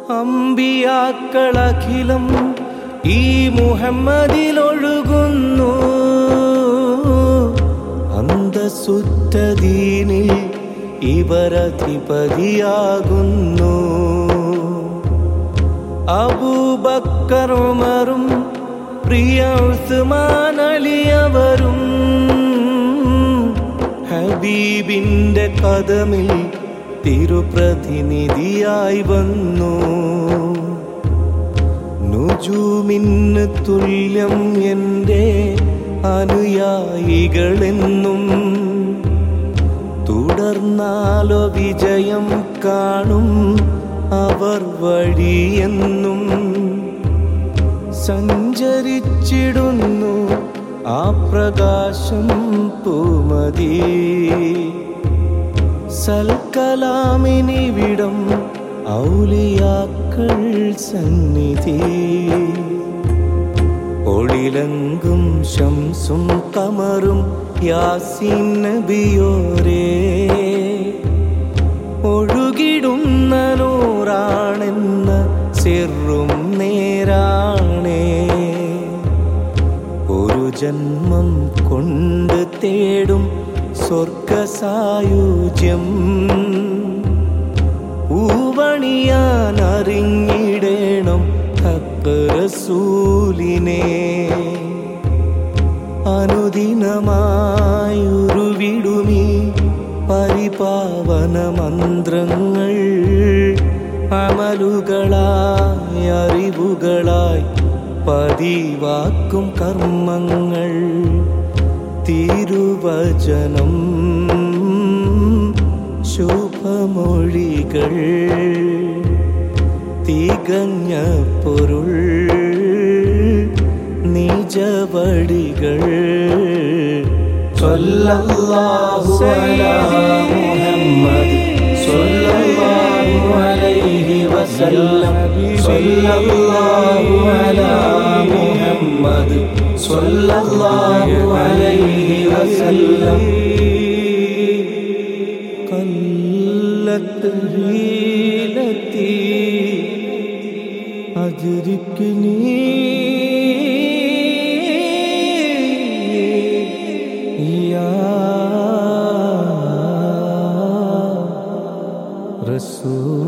അമ്പിയാക്കളഖിലം ഈ മുഹമ്മദിലൊഴുകുന്നു അന്തസുറ്റദീനിൽ ഇവരധിപതിയാകുന്നു അബൂബക്കർ ഉമറും പ്രിയ ഉസ്മാൻ അലിയവരും ഹബീബിന്റെ കഥമിൽ തിരുപ്രതിനിധിയായി വന്നു നുജൂമിന് തുല്യം എൻ്റെ അനുയായികളെന്നും തുടർന്നാലോ വിജയം കാണും അവർ വഴിയെന്നും സഞ്ചരിച്ചിടുന്നു ആ പ്രകാശം പൂമതി സൽക്കലാമിനിവിടം ഔലിയാക്കൾ സന്നിധി ഒളിലങ്കും ശംസും കമറും യാസീൻ നബിയോരേ ഒഴുകിടുന്ന നൂറാണെന്ന സിറും നേരാണേ ഒരു ജന്മം കൊണ്ട് തേടും സ്വർഗസായുജ്യം ഊവണിയാൻ അറിഞ്ഞിടേണം റസൂലിനെ അനുദിനമായുരുവിടുമീ പരിപാവന മന്ത്രങ്ങൾ അമലുകളായി അറിവുകളായി പതിവാക്കും കർമ്മങ്ങൾ തിരുവചനം ശുഭമൊഴികൾ തികഞ്ഞ പൊരുൾ നിജവടികൾ സ്വല്ലല്ലാഹു അലാ മുഹമ്മദ് സ്വല്ലല്ലാഹു അലൈഹി വസല്ലം സ്വല്ലല്ലാഹു അലാ മുഹമ്മദ് സ്വല്ലല്ലാഹു അലൈഹി വസല്ലം قلت حيلتي أدركني يا رسول